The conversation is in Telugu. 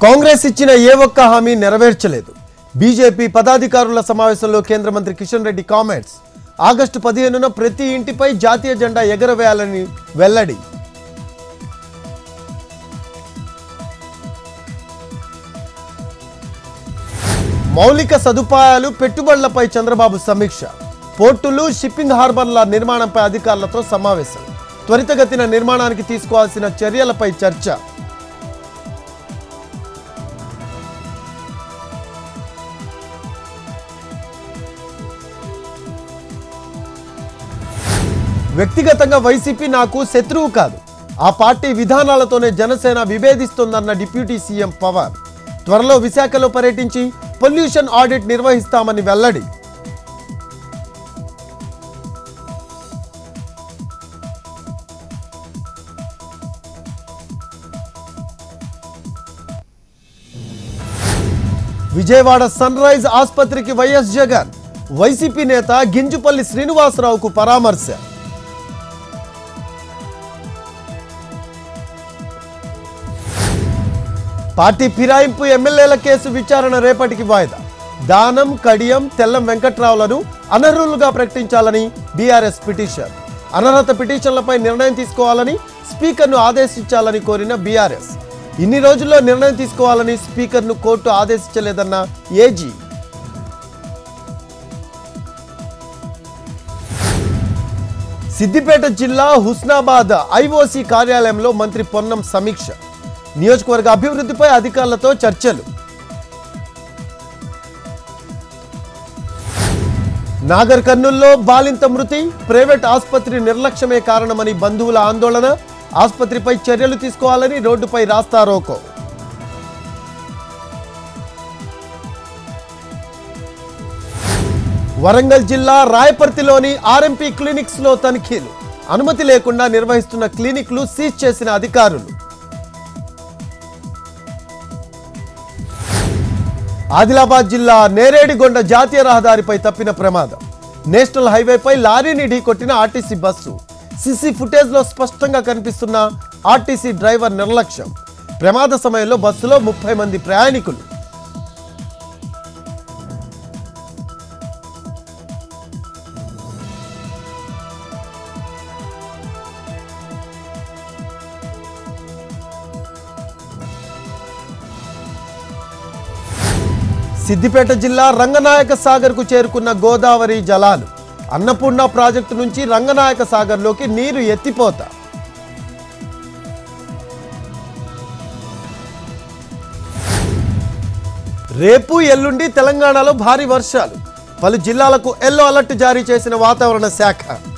కాంగ్రెస్ ఇచ్చిన ఏ ఒక్క హామీ నెరవేర్చలేదు బీజేపీ పదాధికారుల సమావేశంలో కేంద్ర మంత్రి కిషన్ రెడ్డి కామెంట్స్ ఆగస్టు పదిహేనున ప్రతి ఇంటిపై జాతీయ జెండా ఎగరవేయాలని వెల్లడి మౌలిక సదుపాయాలు పెట్టుబడులపై చంద్రబాబు సమీక్ష పోర్టులు షిప్పింగ్ హార్బర్ల నిర్మాణంపై అధికారులతో సమావేశం త్వరితగతిన నిర్మాణానికి తీసుకోవాల్సిన చర్యలపై చర్చ వ్యక్తిగతంగా వైసీపీ నాకు శత్రువు కాదు ఆ పార్టీ విధానాలతోనే జనసేన విభేదిస్తోందన్న డిప్యూటీ సీఎం పవన్ త్వరలో విశాఖలో పర్యటించి పొల్యూషన్ ఆడిట్ నిర్వహిస్తామని వెల్లడి విజయవాడ సన్ రైజ్ ఆసుపత్రికి వైఎస్ జగన్ వైసీపీ నేత గింజుపల్లి శ్రీనివాసరావుకు పరామర్శ పార్టీ ఫిరాయింపు ఎమ్మెల్యేల కేసు విచారణ రేపటికి వాయిదా దానం కడియం తెల్లం వెంకట్రావులను అనర్హులుగా ప్రకటించాలని బీఆర్ఎస్ పిటిషన్ అనర్హత పిటిషన్లపై నిర్ణయం తీసుకోవాలని స్పీకర్ను ఆదేశించాలని కోరిన బీఆర్ఎస్ ఇన్ని రోజుల్లో నిర్ణయం తీసుకోవాలని స్పీకర్ను కోర్టు ఆదేశించలేదన్న ఏజీ సిద్దిపేట జిల్లా హుస్నాబాద్ ఐఓసీ కార్యాలయంలో మంత్రి పొన్నం సమీక్ష నియోజకవర్గ అభివృద్ధిపై అధికారులతో చర్చలు నాగర్ కర్నూల్లో బాలింత మృతి ప్రైవేట్ ఆసుపత్రి నిర్లక్ష్యమే కారణమని బంధువుల ఆందోళన ఆసుపత్రిపై చర్యలు తీసుకోవాలని రోడ్డుపై రాస్తారోకో వరంగల్ జిల్లా రాయపర్తిలోని ఆర్ఎంపీ క్లినిక్స్ లో తనిఖీలు అనుమతి లేకుండా నిర్వహిస్తున్న క్లినిక్లు సీజ్ చేసిన అధికారులు ఆదిలాబాద్ జిల్లా నేరేడిగొండ జాతీయ రహదారిపై తప్పిన ప్రమాదం నేషనల్ హైవేపై లారీని ఢీకొట్టిన ఆర్టీసీ బస్సు సిసి ఫుటేజ్లో స్పష్టంగా కనిపిస్తున్న ఆర్టీసీ డ్రైవర్ నిర్లక్ష్యం ప్రమాద సమయంలో బస్సులో ముప్పై మంది ప్రయాణికులు సిద్దిపేట జిల్లా రంగనాయక సాగర్కు చేరుకున్న గోదావరి జలాలు అన్నపూర్ణ ప్రాజెక్టు నుంచి రంగనాయక సాగర్లోకి నీరు ఎత్తిపోత రేపు ఎల్లుండి తెలంగాణలో భారీ వర్షాలు పలు జిల్లాలకు ఎల్లో అలర్ట్ జారీ చేసిన వాతావరణ శాఖ